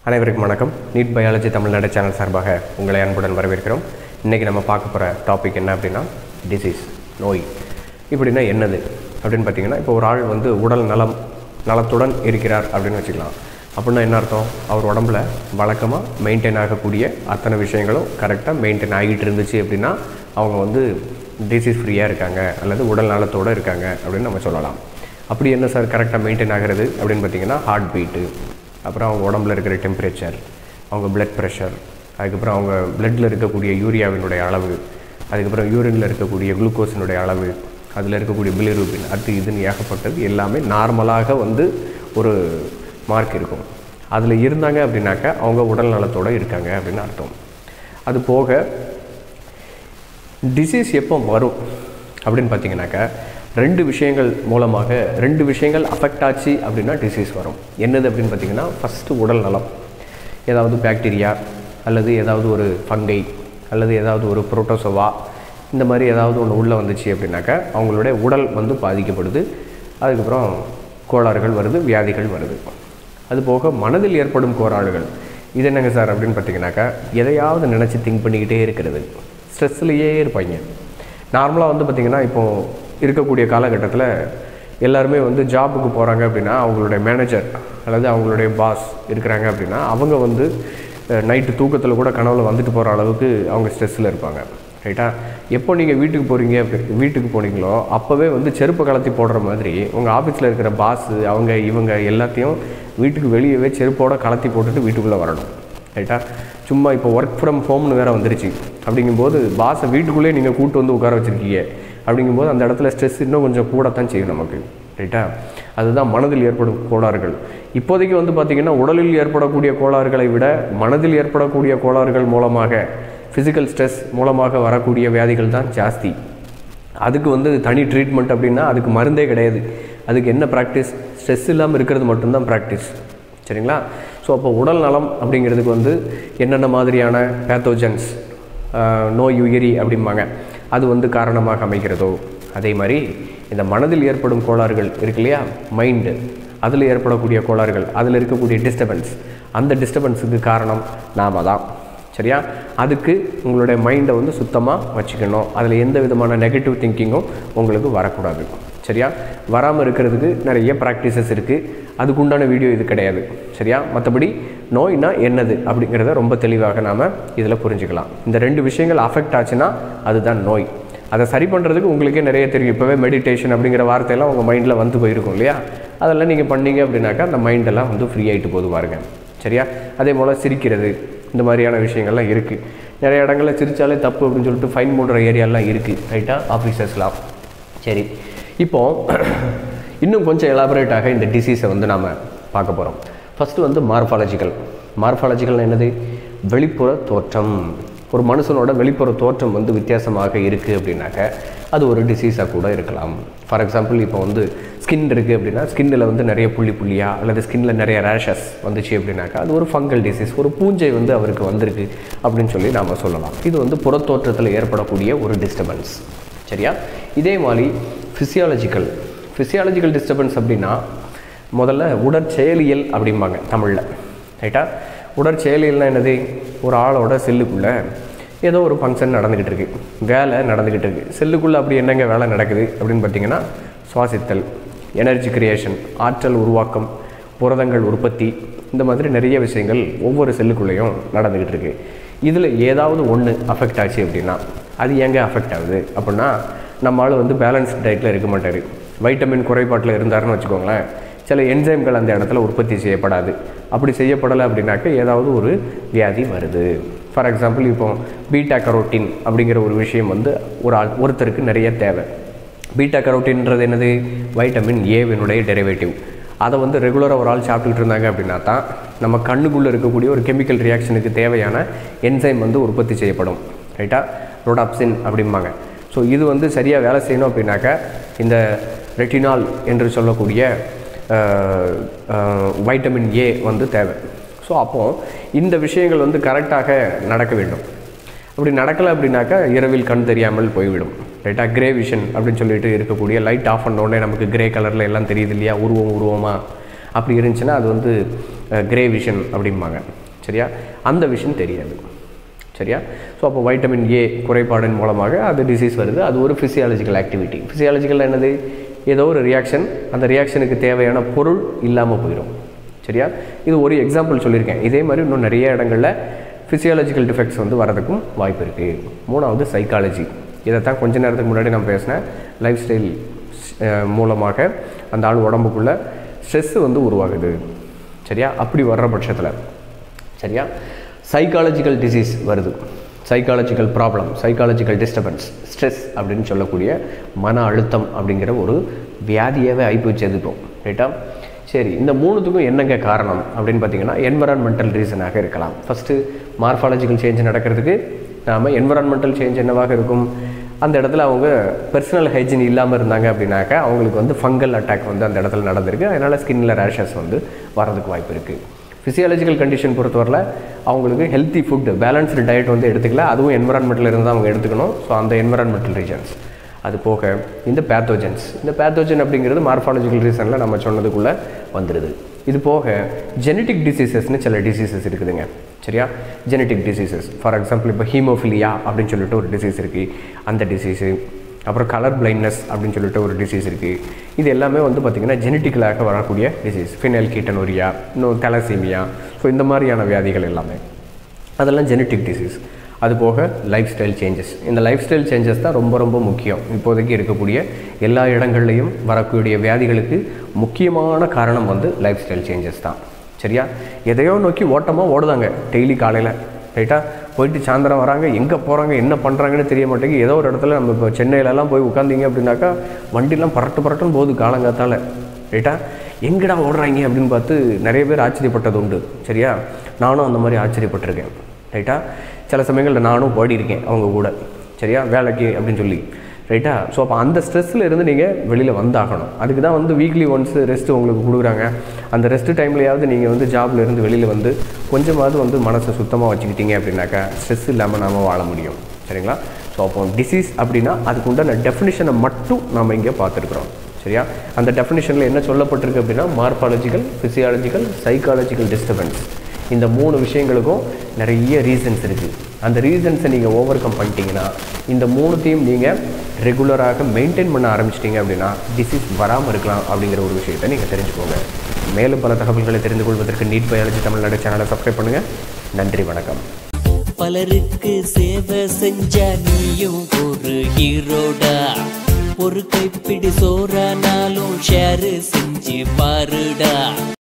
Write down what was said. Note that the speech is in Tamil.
அனைவருக்கும் வணக்கம் நீட் பயாலஜி தமிழ்நாடு சேனல் சார்பாக உங்களை அன்புடன் வரவேற்கிறோம் இன்றைக்கி நம்ம பார்க்க போகிற டாபிக் என்ன அப்படின்னா டிசீஸ் நோய் இப்படின்னா என்னது அப்படின்னு பார்த்தீங்கன்னா இப்போ ஒரு ஆள் வந்து உடல் நலம் நலத்துடன் இருக்கிறார் அப்படின்னு வச்சுக்கலாம் அப்படின்னா என்ன அர்த்தம் அவர் உடம்புல வழக்கமாக மெயின்டைன் ஆகக்கூடிய அத்தனை விஷயங்களும் கரெக்டாக மெயின்டைன் ஆகிட்டு இருந்துச்சு அப்படின்னா அவங்க வந்து டிசீஸ் ஃப்ரீயாக இருக்காங்க அல்லது உடல் நலத்தோடு இருக்காங்க அப்படின்னு நம்ம சொல்லலாம் அப்படி என்ன சார் கரெக்டாக மெயின்டைன் ஆகிறது அப்படின்னு பார்த்தீங்கன்னா ஹார்ட் பீட்டு அப்புறம் அவங்க உடம்புல இருக்கிற டெம்பரேச்சர் அவங்க பிளட் ப்ரெஷர் அதுக்கப்புறம் அவங்க பிளட்டில் இருக்கக்கூடிய யூரியாவினுடைய அளவு அதுக்கப்புறம் யூரினில் இருக்கக்கூடிய குளுக்கோஸினுடைய அளவு அதில் இருக்கக்கூடிய பிலிரூபின் அது இதுன்னு ஏகப்பட்டது எல்லாமே நார்மலாக வந்து ஒரு மார்க் இருக்கும் அதில் இருந்தாங்க அப்படின்னாக்கா அவங்க உடல் நலத்தோடு இருக்காங்க அப்படின்னு அர்த்தம் அது போக டிசீஸ் எப்போ வரும் அப்படின்னு பார்த்தீங்கன்னாக்கா ரெண்டு விஷயங்கள் மூலமாக ரெண்டு விஷயங்கள் அஃபெக்ட் ஆச்சு அப்படின்னா டிசீஸ் வரும் என்னது அப்படின்னு பார்த்தீங்கன்னா ஃபஸ்ட்டு உடல் நலம் ஏதாவது பாக்டீரியா அல்லது ஏதாவது ஒரு ஃபங்கை அல்லது ஏதாவது ஒரு புரோட்டோசோவா இந்த மாதிரி ஏதாவது ஒன்று உள்ளே வந்துச்சு அப்படின்னாக்கா அவங்களுடைய உடல் வந்து பாதிக்கப்படுது அதுக்கப்புறம் கோளாறுகள் வருது வியாதிகள் வருது அது போக மனதில் ஏற்படும் கோளாறுகள் இது என்னங்க சார் அப்படின்னு பார்த்தீங்கன்னாக்கா எதையாவது நினச்சி திங்க் பண்ணிக்கிட்டே இருக்கிறது ஸ்ட்ரெஸ்லேயே இருப்பாங்க நார்மலாக வந்து பார்த்திங்கன்னா இப்போது இருக்கக்கூடிய காலகட்டத்தில் எல்லாருமே வந்து ஜாபுக்கு போகிறாங்க அப்படின்னா அவங்களுடைய மேனேஜர் அல்லது அவங்களுடைய பாஸ் இருக்கிறாங்க அப்படின்னா அவங்க வந்து நைட்டு தூக்கத்தில் கூட கனவுல வந்துட்டு போகிற அளவுக்கு அவங்க ஸ்ட்ரெஸ்ஸில் இருப்பாங்க ரைட்டா எப்போ நீங்கள் வீட்டுக்கு போகிறீங்க வீட்டுக்கு போனீங்களோ அப்போவே வந்து செருப்பு கலத்தி போடுற மாதிரி உங்கள் ஆஃபீஸில் இருக்கிற பாஸு அவங்க இவங்க எல்லாத்தையும் வீட்டுக்கு வெளியவே செருப்போட கலத்தி போட்டுட்டு வீட்டுக்குள்ளே வரணும் ரைட்டா சும்மா இப்போ ஒர்க் ஃப்ரம் ஹோம்னு வேறு வந்துருச்சு அப்படிங்கும்போது பாஸை வீட்டுக்குள்ளேயே நீங்கள் கூட்டு வந்து உட்கார வச்சுருக்கீங்க அப்படிங்கும்போது அந்த இடத்துல ஸ்ட்ரெஸ் இன்னும் கொஞ்சம் கூடத்தான் செய்யும் நமக்கு ரைட்டா அதுதான் மனதில் ஏற்படும் கோளாறுகள் இப்போதைக்கு வந்து பார்த்திங்கன்னா உடலில் ஏற்படக்கூடிய கோளாறுகளை விட மனதில் ஏற்படக்கூடிய கோளாறுகள் மூலமாக ஃபிசிக்கல் ஸ்ட்ரெஸ் மூலமாக வரக்கூடிய வியாதிகள் தான் ஜாஸ்தி அதுக்கு வந்து தனி ட்ரீட்மெண்ட் அப்படின்னா அதுக்கு மருந்தே கிடையாது அதுக்கு என்ன ப்ராக்டிஸ் ஸ்ட்ரெஸ் இல்லாமல் இருக்கிறது மட்டும்தான் ப்ராக்டிஸ் சரிங்களா ஸோ அப்போ உடல் நலம் அப்படிங்கிறதுக்கு வந்து என்னென்ன மாதிரியான பேத்தோஜன்ஸ் நோய் உயிரி அப்படிம்பாங்க அது வந்து காரணமாக அமைகிறதோ அதே மாதிரி இந்த மனதில் ஏற்படும் கோளாறுகள் இருக்கு இல்லையா மைண்டு அதில் ஏற்படக்கூடிய கோளாறுகள் அதில் இருக்கக்கூடிய டிஸ்டர்பன்ஸ் அந்த டிஸ்டர்பன்ஸுக்கு காரணம் நாம தான் சரியா அதுக்கு உங்களுடைய மைண்டை வந்து சுத்தமாக வச்சுக்கணும் அதில் எந்த விதமான நெகட்டிவ் திங்கிங்கும் உங்களுக்கு வரக்கூடாது சரியா வராமல் இருக்கிறதுக்கு நிறைய ப்ராக்டிசஸ் இருக்குது அதுக்குண்டான வீடியோ இது கிடையாது சரியா மற்றபடி நோய்னா என்னது அப்படிங்கிறத ரொம்ப தெளிவாக நாம் இதில் புரிஞ்சுக்கலாம் இந்த ரெண்டு விஷயங்கள் அஃபெக்ட் ஆச்சுன்னா அதுதான் நோய் அதை சரி பண்ணுறதுக்கு உங்களுக்கே நிறைய தெரியும் இப்போவே மெடிடேஷன் அப்படிங்கிற வார்த்தையெல்லாம் உங்கள் மைண்டில் வந்து போயிருக்கும் இல்லையா அதெல்லாம் நீங்கள் பண்ணீங்க அப்படின்னாக்கா அந்த மைண்டெல்லாம் வந்து ஃப்ரீ ஆகிட்டு போது பாருங்க சரியா அதே போல் சிரிக்கிறது இந்த மாதிரியான விஷயங்கள்லாம் இருக்குது நிறைய இடங்களில் சிரித்தாலே தப்பு அப்படின்னு சொல்லிட்டு ஃபைன் போடுற ஏரியாலாம் இருக்குது ரைட்டாக ஆஃபீஸர்ஸ்லாம் சரி இப்போது இன்னும் கொஞ்சம் எலாபரேட்டாக இந்த டிசீஸை வந்து நாம் பார்க்க போகிறோம் ஃபஸ்ட்டு வந்து மார்ஃபாலஜிக்கல் மார்ஃபாலஜிக்கல் என்னது வெளிப்புற தோற்றம் ஒரு மனுஷனோட வெளிப்புற தோற்றம் வந்து வித்தியாசமாக இருக்குது அப்படின்னாக்க அது ஒரு டிசீஸாக கூட இருக்கலாம் ஃபார் எக்ஸாம்பிள் இப்போ வந்து ஸ்கின் இருக்குது அப்படின்னா ஸ்கின்னில் வந்து நிறைய புள்ளி புள்ளியாக அல்லது ஸ்கின்னில் நிறைய ரேஷஸ் வந்துச்சு அப்படின்னாக்கா அது ஒரு ஃபங்கல் டிசீஸ் ஒரு பூஞ்சை வந்து அவருக்கு வந்திருக்கு அப்படின்னு சொல்லி நாம் சொல்லலாம் இது வந்து புறத்தோற்றத்தில் ஏற்படக்கூடிய ஒரு டிஸ்டர்பன்ஸ் சரியா இதே மாதிரி ஃபிசியாலஜிக்கல் ஃபிசியாலஜிக்கல் டிஸ்டர்பன்ஸ் அப்படின்னா முதல்ல உடற்செயலியல் அப்படிம்பாங்க தமிழில் ரைட்டா உடற்செயலியல்னால் என்னது ஒரு ஆளோட செல்லுக்குள்ளே ஏதோ ஒரு ஃபங்க்ஷன் நடந்துக்கிட்டு இருக்குது வேலை நடந்துக்கிட்டு இருக்குது செல்லுக்குள்ளே அப்படி என்னங்க வேலை நடக்குது அப்படின்னு பார்த்தீங்கன்னா சுவாசித்தல் எனர்ஜி கிரியேஷன் ஆற்றல் உருவாக்கம் புரதங்கள் உற்பத்தி இந்த மாதிரி நிறைய விஷயங்கள் ஒவ்வொரு செல்லுக்குள்ளேயும் நடந்துக்கிட்டு இருக்குது இதில் ஏதாவது ஒன்று அஃபெக்ட் ஆச்சு அப்படின்னா அது எங்கே அஃபெக்ட் ஆகுது அப்படின்னா நம்ம ஆள் வந்து பேலன்ஸ் டயட்டில் இருக்க மாட்டார் வைட்டமின் குறைபாட்டில் இருந்தாருன்னு வச்சுக்கோங்களேன் சில என்சைம்கள் அந்த இடத்துல உற்பத்தி செய்யப்படாது அப்படி செய்யப்படலை அப்படின்னாக்க ஏதாவது ஒரு வியாதி வருது ஃபார் எக்ஸாம்பிள் இப்போ பீட்டா கரோட்டின் அப்படிங்கிற ஒரு விஷயம் வந்து ஒரு ஆள் ஒருத்தருக்கு நிறைய தேவை பீட்டா கரோட்டின்றது என்னது வைட்டமின் ஏவினுடைய டெரிவேட்டிவ் அதை வந்து ரெகுலராக ஒரு ஆள் சாப்பிட்டுக்கிட்டு இருந்தாங்க அப்படின்னா தான் நம்ம கண்ணுக்குள்ளே இருக்கக்கூடிய ஒரு கெமிக்கல் ரியாக்ஷனுக்கு தேவையான என்சைம் வந்து உற்பத்தி செய்யப்படும் ரைட்டா ரோடாப்சின் அப்படிம்பாங்க ஸோ இது வந்து சரியாக வேலை செய்யணும் அப்படின்னாக்கா இந்த ரெட்டினால் என்று சொல்லக்கூடிய வைட்டமின் ஏ வந்து தேவை ஸோ அப்போது இந்த விஷயங்கள் வந்து கரெக்டாக நடக்க வேண்டும் அப்படி நடக்கலை அப்படின்னாக்கா இரவில் கண் தெரியாமல் போய்விடும் ரைட்டா கிரே விஷன் அப்படின்னு சொல்லிட்டு இருக்கக்கூடிய லைட் ஆஃப் பண்ண உடனே நமக்கு கிரே கலரில் எல்லாம் தெரியுது இல்லையா உருவம் உருவமாக அப்படி இருந்துச்சுன்னா அது வந்து கிரே விஷன் அப்படிம்பாங்க சரியா அந்த விஷன் தெரியாது சரியா ஸோ அப்போ வைட்டமின் ஏ குறைபாடின் மூலமாக அது டிசீஸ் வருது அது ஒரு ஃபிசியாலஜிக்கல் ஆக்டிவிட்டி ஃபிசியாலஜிக்கல் என்னது ஏதோ ஒரு ரியாக்ஷன் அந்த ரியாக்ஷனுக்கு தேவையான பொருள் இல்லாமல் போயிடும் சரியா இது ஒரு எக்ஸாம்பிள் சொல்லியிருக்கேன் இதே மாதிரி இன்னும் நிறைய இடங்களில் ஃபிசியாலஜிக்கல் டிஃபெக்ட்ஸ் வந்து வரதுக்கும் வாய்ப்பு இருக்குது மூணாவது சைக்காலஜி இதைத்தான் கொஞ்ச நேரத்துக்கு முன்னாடி நான் பேசினேன் லைஃப் ஸ்டைல் மூலமாக அந்த ஆள் உடம்புக்குள்ளே ஸ்ட்ரெஸ்ஸு வந்து உருவாகுது சரியா அப்படி வர்ற பட்சத்தில் சரியா சைக்காலஜிக்கல் டிசீஸ் வருது psychological problem psychological disturbance stress அப்படின்னு சொல்லக்கூடிய மன அழுத்தம் அப்படிங்கிற ஒரு வியாதியாகவே ஆகிப்போச்சு எதுக்கும் ரைட்டா சரி இந்த மூணுத்துக்கும் என்னங்க காரணம் அப்படின்னு பார்த்தீங்கன்னா என்வரான்மெண்டல் ரீசனாக இருக்கலாம் ஃபஸ்ட்டு மார்ஃபாலஜிக்கல் சேஞ்ச் நடக்கிறதுக்கு நாம் என்வரான்மெண்டல் சேஞ்ச் என்னவாக இருக்கும் அந்த இடத்துல அவங்க பர்சனல் ஹைஜீன் இல்லாமல் இருந்தாங்க அப்படின்னாக்கா அவங்களுக்கு வந்து ஃபங்கல் அட்டாக் வந்து அந்த இடத்துல நடந்திருக்கு அதனால் ஸ்கின்னில் ரேஷஸ் வந்து வரதுக்கு வாய்ப்பு இருக்குது ஃபிசியாலஜிக்கல் கண்டிஷன் பொறுத்தவரையில் அவங்களுக்கு ஹெல்த்தி ஃபுட்டு பேலன்ஸ்டு டயட் வந்து எடுத்துக்கல அதுவும் என்வரான்மெண்ட்டில் இருந்து அவங்க எடுத்துக்கணும் ஸோ அந்த என்வரான்மெண்டல் ரீஜன்ஸ் அது போக இந்த பேத்தோஜன்ஸ் இந்த பேத்தோஜன் அப்படிங்கிறது மார்ஃபாலஜிக்கல் ரீசனில் நம்ம சொன்னதுக்குள்ளே வந்துடுது இது போக ஜெனட்டிக் டிசீசஸ்னு சில டிசீசஸ் இருக்குதுங்க சரியா ஜெனட்டிக் டிசீசஸ் ஃபார் எக்ஸாம்பிள் இப்போ ஹீமோஃபிலியா அப்படின்னு சொல்லிட்டு ஒரு டிசீஸ் இருக்குது அந்த டிசீஸு அப்புறம் கலர் பிளைண்ட்னஸ் அப்படின்னு சொல்லிட்டு ஒரு டிசீஸ் இருக்குது இது எல்லாமே வந்து பார்த்திங்கன்னா ஜெனட்டிக்கலாக வரக்கூடிய டிசீஸ் ஃபினைல் கீட்டனோரியா இன்னும் தலசீமியா ஸோ இந்த மாதிரியான வியாதிகள் எல்லாமே அதெல்லாம் ஜெனட்டிக் டிசீஸ் அது போக லைஃப் ஸ்டைல் சேஞ்சஸ் இந்த லைஃப் ஸ்டைல் சேஞ்சஸ் தான் ரொம்ப ரொம்ப முக்கியம் இப்போதைக்கு இருக்கக்கூடிய எல்லா இடங்கள்லையும் வரக்கூடிய வியாதிகளுக்கு முக்கியமான காரணம் வந்து லைஃப் ஸ்டைல் சேஞ்சஸ் தான் சரியா எதையோ நோக்கி ஓட்டமாக ஓடுதாங்க டெய்லி காலையில் ரைட்டா போயிட்டு சாயந்தரம் வராங்க எங்கே போகிறாங்க என்ன பண்ணுறாங்கன்னு தெரிய மாட்டேங்குது ஏதோ ஒரு இடத்துல நம்ம இப்போ சென்னையிலலாம் போய் உட்காந்திங்க அப்படின்னாக்கா வண்டிலாம் பரட்டு பரட்டுன்னு போகுது காலங்காத்தால் ரைட்டா எங்கடா ஓடுறாங்க அப்படின்னு பார்த்து நிறைய பேர் ஆச்சரியப்பட்டது உண்டு சரியா நானும் அந்த மாதிரி ஆச்சரியப்பட்டிருக்கேன் ரைட்டா சில சமயங்களில் நானும் ஓடியிருக்கேன் அவங்க கூட சரியா வேலைக்கு அப்படின்னு சொல்லி ரைட்டா ஸோ அப்போ அந்த ஸ்ட்ரெஸ்ஸில் இருந்து நீங்கள் வெளியில் வந்தாகணும் அதுக்கு தான் வந்து வீக்லி ஒன்ஸ் ரெஸ்ட்டு உங்களுக்கு கொடுக்குறாங்க அந்த ரெஸ்ட் டைம்லையாவது நீங்கள் வந்து ஜாப்ல இருந்து வெளியில் வந்து கொஞ்சமாவது வந்து மனசை சுத்தமாக வச்சுக்கிட்டீங்க அப்படின்னாக்கா ஸ்ட்ரெஸ் இல்லாமல் நாம் வாழ முடியும் சரிங்களா ஸோ அப்போ டிசீஸ் அப்படின்னா அதுக்கு உண்டான டெஃபினிஷனை மட்டும் நாம் இங்கே பார்த்துருக்குறோம் சரியா அந்த டெஃபினிஷனில் என்ன சொல்லப்பட்டிருக்கு அப்படின்னா மார்பாலஜிக்கல் ஃபிசியாலஜிக்கல் சைக்காலஜிக்கல் டிஸ்டர்பன்ஸ் இந்த மூணு விஷயங்களுக்கும் நிறைய ரீசன்ஸ் இருக்குது அந்த ரீசன்ஸை நீங்கள் ஓவர் கம் பண்ணிட்டீங்கன்னா இந்த மூணுத்தையும் நீங்கள் ரெகுலராக மெயின்டைன் பண்ண ஆரம்பிச்சிட்டிங்க அப்படின்னா டிசீஸ் வராமல் இருக்கலாம் அப்படிங்கிற ஒரு விஷயத்தை நீங்கள் தெரிஞ்சுக்கோங்க மேலும் பல தகவல்களை தெரிந்து கொள்வதற்கு நீட் பயாலஜி தமிழ்நாடு சேனலை சப்ஸ்கிரைப் பண்ணுங்கள் நன்றி வணக்கம் பலருக்கு சேவை செஞ்ச நீயும் ஒரு ஹீரோடா ஒரு கைப்பிடி சோறானாலும் ஷேர் செஞ்சு பாருடா